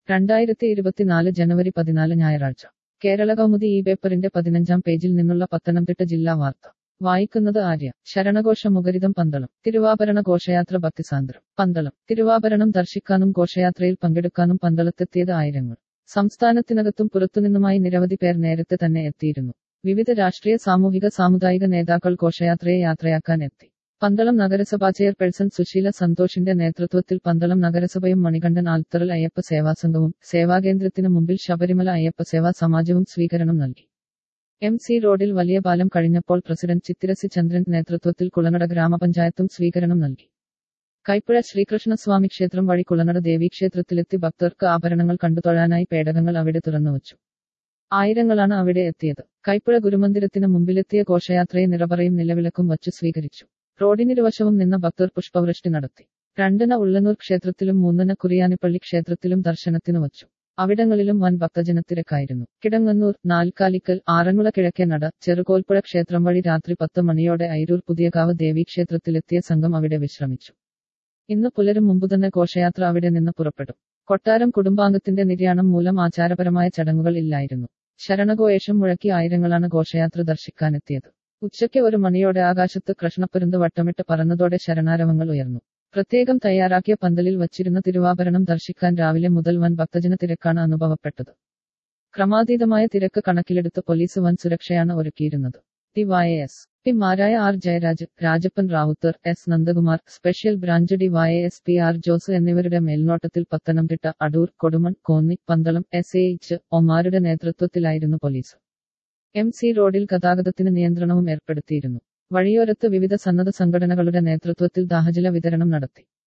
രണ്ടായിരത്തി ഇരുപത്തിനാല് ജനുവരി പതിനാല് ഞായറാഴ്ച കേരള കൗമുദി ഈ പേപ്പറിന്റെ പതിനഞ്ചാം പേജിൽ നിന്നുള്ള പത്തനംതിട്ട ജില്ലാ വാർത്ത വായിക്കുന്നത് ആര്യ ശരണഘോഷ മുഖരിതം പന്തളം തിരുവാഭരണ ഘോഷയാത്ര ഭക്തിസാന്ദ്രം പന്തളം തിരുവാഭരണം ദർശിക്കാനും ഘോഷയാത്രയിൽ പങ്കെടുക്കാനും പന്തളത്തെത്തിയത് ആയിരങ്ങൾ സംസ്ഥാനത്തിനകത്തും പുറത്തുനിന്നുമായി നിരവധി പേർ നേരത്തെ തന്നെ എത്തിയിരുന്നു വിവിധ രാഷ്ട്രീയ സാമൂഹിക സാമുദായിക നേതാക്കൾ ഘോഷയാത്രയെ യാത്രയാക്കാൻ എത്തി പന്തളം നഗരസഭാ ചെയർപേഴ്സൺ സുശീല സന്തോഷിന്റെ നേതൃത്വത്തിൽ പന്തളം നഗരസഭയും മണികണ്ഠൻ ആൽത്തറൽ അയ്യപ്പ സേവാസംഘവും സേവാകേന്ദ്രത്തിന് മുമ്പിൽ ശബരിമല അയ്യപ്പ സേവാ സമാജവും സ്വീകരണം നൽകി എം സി റോഡിൽ വലിയ പാലം കഴിഞ്ഞപ്പോൾ പ്രസിഡന്റ് ചിത്തിരസി ചന്ദ്രൻ നേതൃത്വത്തിൽ കുളനട ഗ്രാമപഞ്ചായത്തും സ്വീകരണം നൽകി കൈപ്പുഴ ശ്രീകൃഷ്ണസ്വാമി ക്ഷേത്രം വഴി കുളനട ദേവീക്ഷേത്രത്തിലെത്തി ഭക്തർക്ക് ആഭരണങ്ങൾ കണ്ടുതൊഴാനായി പേടകങ്ങൾ അവിടെ തുറന്നുവച്ചു ആയിരങ്ങളാണ് അവിടെ എത്തിയത് കൈപ്പുഴ ഗുരുമന്ദിരത്തിന് മുമ്പിലെത്തിയ ഘോഷയാത്രയെ നിറപറയും നിലവിളക്കും വച്ചു സ്വീകരിച്ചു റോഡിനിരുവശവും നിന്ന ഭക്തർ പുഷ്പവൃഷ്ടി നടത്തി രണ്ടിന ഉള്ളനൂർ ക്ഷേത്രത്തിലും മൂന്നിന കുറിയാനിപ്പള്ളി ക്ഷേത്രത്തിലും ദർശനത്തിന് വച്ചു അവിടങ്ങളിലും വൻ ഭക്തജനത്തിരക്കായിരുന്നു കിടങ്ങന്നൂർ നാൽക്കാലിക്കൽ ആറന്മുള കിഴക്കേ നട ചെറുകോൽപ്പുഴ ക്ഷേത്രം വഴി രാത്രി പത്ത് മണിയോടെ ഐരൂർ പുതിയകാവ് ദേവീക്ഷേത്രത്തിലെത്തിയ സംഘം അവിടെ വിശ്രമിച്ചു ഇന്ന് പുലരും മുമ്പ് തന്നെ ഘോഷയാത്ര അവിടെ നിന്ന് പുറപ്പെടും കൊട്ടാരം കുടുംബാംഗത്തിന്റെ നിര്യാണം മൂലം ആചാരപരമായ ചടങ്ങുകൾ ഇല്ലായിരുന്നു ശരണഘോഷം മുഴക്കി ആയിരങ്ങളാണ് ഘോഷയാത്ര ദർശിക്കാനെത്തിയത് ഉച്ചയ്ക്ക് ഒരു മണിയോടെ ആകാശത്ത് കൃഷ്ണപ്പരുന്ത് വട്ടമിട്ട് പറന്നതോടെ ശരണാരവങ്ങൾ ഉയർന്നു പ്രത്യേകം തയ്യാറാക്കിയ പന്തലിൽ വച്ചിരുന്ന തിരുവാഭരണം ദർശിക്കാൻ രാവിലെ മുതൽ വൻ ഭക്തജന തിരക്കാണ് അനുഭവപ്പെട്ടത് ക്രമാതീതമായ തിരക്ക് കണക്കിലെടുത്ത് പോലീസ് വൻ സുരക്ഷയാണ് ഒരുക്കിയിരുന്നത് ടി വൈ എസ് പിമാരായ R Jayaraj Rajappan Rawther S Nandakumar special branch D Y S P R Jose എന്നിവരുടെ മേൽനോട്ടത്തിൽ Pathanamthitta Adoor Kodumon Konni Pandalam S A H ഒമാരുടെ നേതൃത്വത്തിലായിരുന്നു പോലീസ് എം സി റോഡിൽ ഗതാഗതത്തിന് നിയന്ത്രണവും ഏർപ്പെടുത്തിയിരുന്നു വഴിയോരത്ത് വിവിധ സന്നദ്ധ സംഘടനകളുടെ നേതൃത്വത്തിൽ ദാഹജല വിതരണം നടത്തി